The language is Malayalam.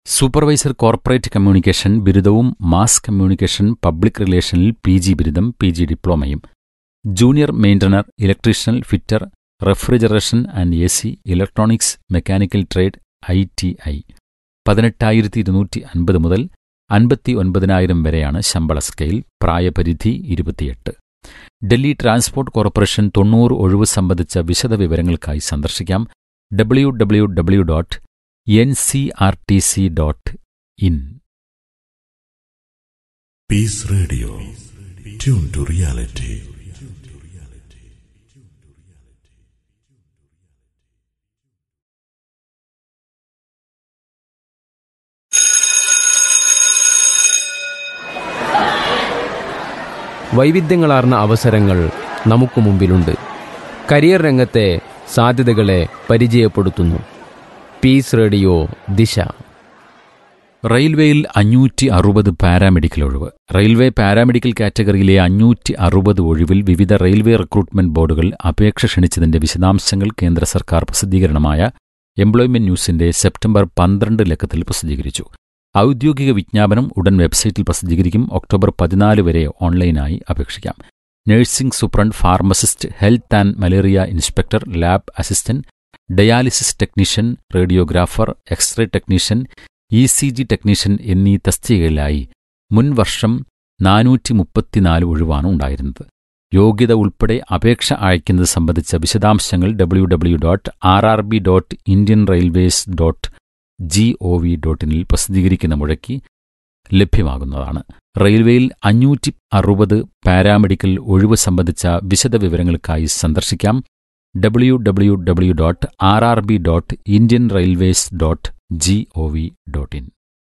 സൂപ്പർവൈസർ കോർപ്പറേറ്റ് കമ്മ്യൂണിക്കേഷൻ ബിരുദവും മാസ് കമ്മ്യൂണിക്കേഷൻ പബ്ലിക് റിലേഷനിൽ പി ജി ബിരുദം പി ജി ഡിപ്ലോമയും junior maintainer electrician fitter refrigeration and A C electronics mechanical trade I T I പതിനെട്ടായിരത്തി ഇരുന്നൂറ്റി അൻപത് മുതൽ അൻപത്തി ഒൻപതിനായിരം വരെയാണ് ശമ്പള സ്കെയിൽ പ്രായപരിധി ഇരുപത്തിയെട്ട് ഡൽഹി ട്രാൻസ്പോർട്ട് കോർപ്പറേഷൻ തൊണ്ണൂറ് ഒഴിവ് സംബന്ധിച്ച വിശദവിവരങ്ങൾക്കായി സന്ദർശിക്കാം W W W dot N C R T C dot in Peace Radio. Tune to reality. വൈവിധ്യങ്ങളാർന്ന അവസരങ്ങൾ നമുക്ക് മുമ്പിലുണ്ട് കരിയർ രംഗത്തെ സാധ്യതകളെ പരിചയപ്പെടുത്തുന്നു പീസ് റേഡിയോ ദിശ റെയിൽവേയിൽ അഞ്ഞൂറ്റി അറുപത് പാരാമെഡിക്കൽ ഒഴിവ് റെയിൽവേ പാരാമെഡിക്കൽ കാറ്റഗറിയിലെ അഞ്ഞൂറ്റി അറുപത് ഒഴിവിൽ വിവിധ റെയിൽവേ റിക്രൂട്ട്മെന്റ് ബോർഡുകൾ അപേക്ഷ ക്ഷണിച്ചതിന്റെ വിശദാംശങ്ങൾ കേന്ദ്ര സർക്കാർ പ്രസിദ്ധീകരണമായ എംപ്ലോയ്മെന്റ് ന്യൂസിന്റെ സെപ്റ്റംബർ പന്ത്രണ്ട് ലക്കത്തിൽ പ്രസിദ്ധീകരിച്ചു ഔദ്യോഗിക വിജ്ഞാപനം ഉടൻ വെബ്സൈറ്റിൽ പ്രസിദ്ധീകരിക്കും ഒക്ടോബർ പതിനാല് വരെ ഓൺലൈനായി അപേക്ഷിക്കാം nursing superintendent pharmacist health and malaria inspector lab assistant dialysis technician radiographer X ray technician E C G technician എന്നീ തസ്തികകളിലായി മുൻ വർഷം നാനൂറ്റി മുപ്പത്തിനാല് ഒഴിവാണ് ഉണ്ടായിരുന്നത് യോഗ്യത ഉൾപ്പെടെ അപേക്ഷ അയക്കുന്നത് സംബന്ധിച്ച വിശദാംശങ്ങൾ W W dot R R B dot Indian railways dot G O V ഡോട്ടിനിൽ പ്രസിദ്ധീകരിക്കുന്ന മുഴക്കി ലഭ്യമാകുന്നതാണ് റെയിൽവേയിൽ അഞ്ഞൂറ്റി അറുപത് പാരാമെഡിക്കൽ ഒഴിവ് സംബന്ധിച്ച വിശദവിവരങ്ങൾക്കായി സന്ദർശിക്കാം W W W dot R R B dot Indian railways dot G O V dot in